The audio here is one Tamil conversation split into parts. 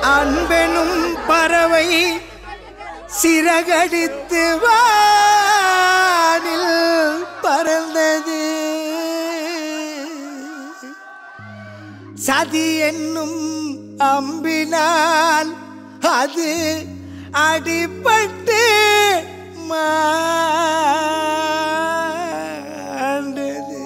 அன்பெனும் பறவை சிறகடித்து வானில் பறந்தது சதி என்னும் அம்பினால் அது அடிபட்டு மாண்டது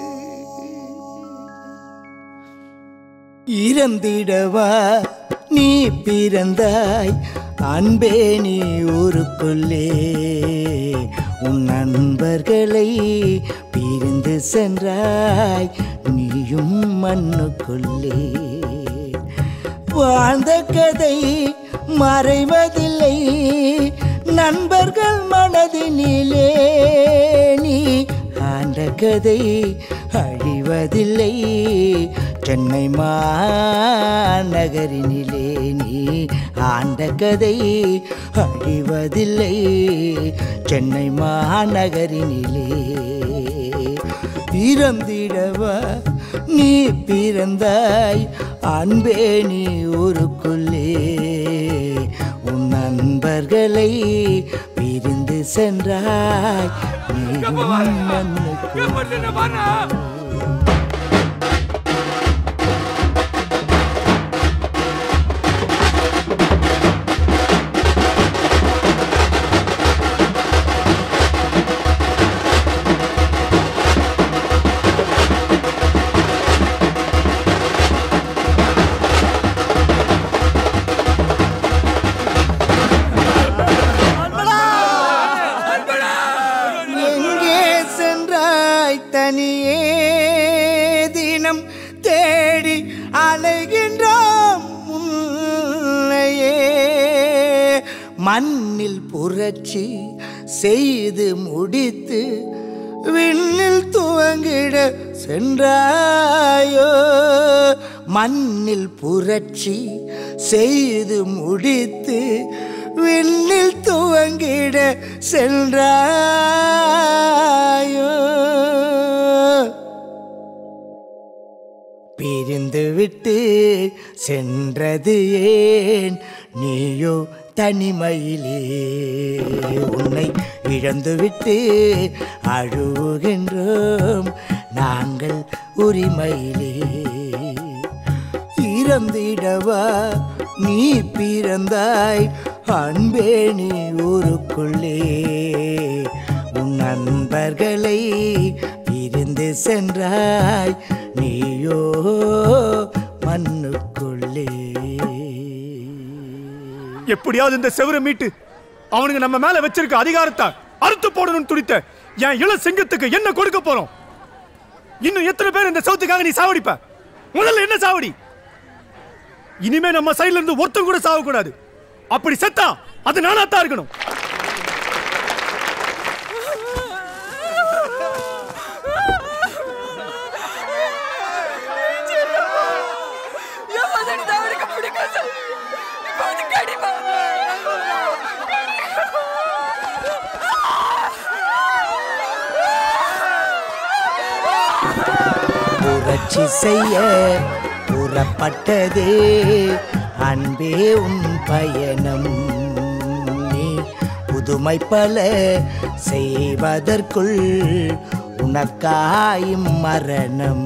இறந்திடவா நீ பிறந்தாய் அன்பே நீ ஊருக்குள்ளே உன் நண்பர்களை பிரிந்து சென்றாய் நீயும் மண்ணுக்குள்ளே வாழ்ந்த கதை மறைவதில்லை நண்பர்கள் மனதினிலே நீ ஆண்ட கதை அழிவதில்லை சென்னை மாநகரினிலே நீ ஆண்ட கதை அழிவதில்லை சென்னை மாநகரினிலே பிறந்திடவா நீ பிறந்தாய் அன்பே நீ ஊருக்குள்ளே உன் நண்பர்களை பிரிந்து சென்றாய் நீ மண்ணுக்கு எங்கே சென்றாய் தனியே தினம் தேடி அலைகின்றோம் உன்னையே மண்ணில் புரட்சி செய்து முடித்து விண்ணில் துவங்கிட சென்றாயோ மண்ணில் புரட்சி செய்து முடித்து விண்ணில் துவங்கிட சென்றாயோ பிரிந்து விட்டு சென்றது ஏன் நீயோ தனிமையிலே உன்னை இழந்து விட்டு அழுகின்றோம் நாங்கள் உரிமையிலே இறந்திடவா நீ பிறந்தாய் அன்பே நீ ஊருக்குள்ளே உன் நண்பர்களை பிரிந்து சென்றாய் நீயோ மண்ணுக்குள்ளே எப்படியாவது இந்த செவரை மீட்டு அவனுங்க நம்ம மேல வச்சிருக்க அதிகாரத்தை அறுத்து போடணும்னு துடித்த என் இள சிங்கத்துக்கு என்ன கொடுக்க போறோம் இன்னும் எத்தனை பேர் இந்த சவுத்துக்காக நீ சாவடிப்ப முதல்ல என்ன சாவடி இனிமே நம்ம சைடுல இருந்து ஒருத்தன் கூட சாவக்கூடாது அப்படி செத்தா அது நானாத்தான் இருக்கணும் புரட்சி செய்ய புறப்பட்டதே அன்பே உன் பயணம் நீ புதுமை பல செய்வதற்குள் உனக்காயும் மரணம்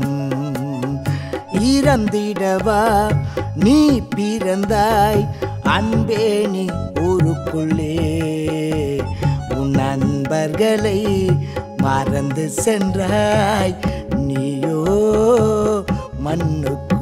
இறந்திடவா நீ பிறந்தாய் அன்பே நீ ஊருக்குள்ளே உன் நண்பர்களை மறந்து சென்றாய் நீயோ மண்ணுக்கு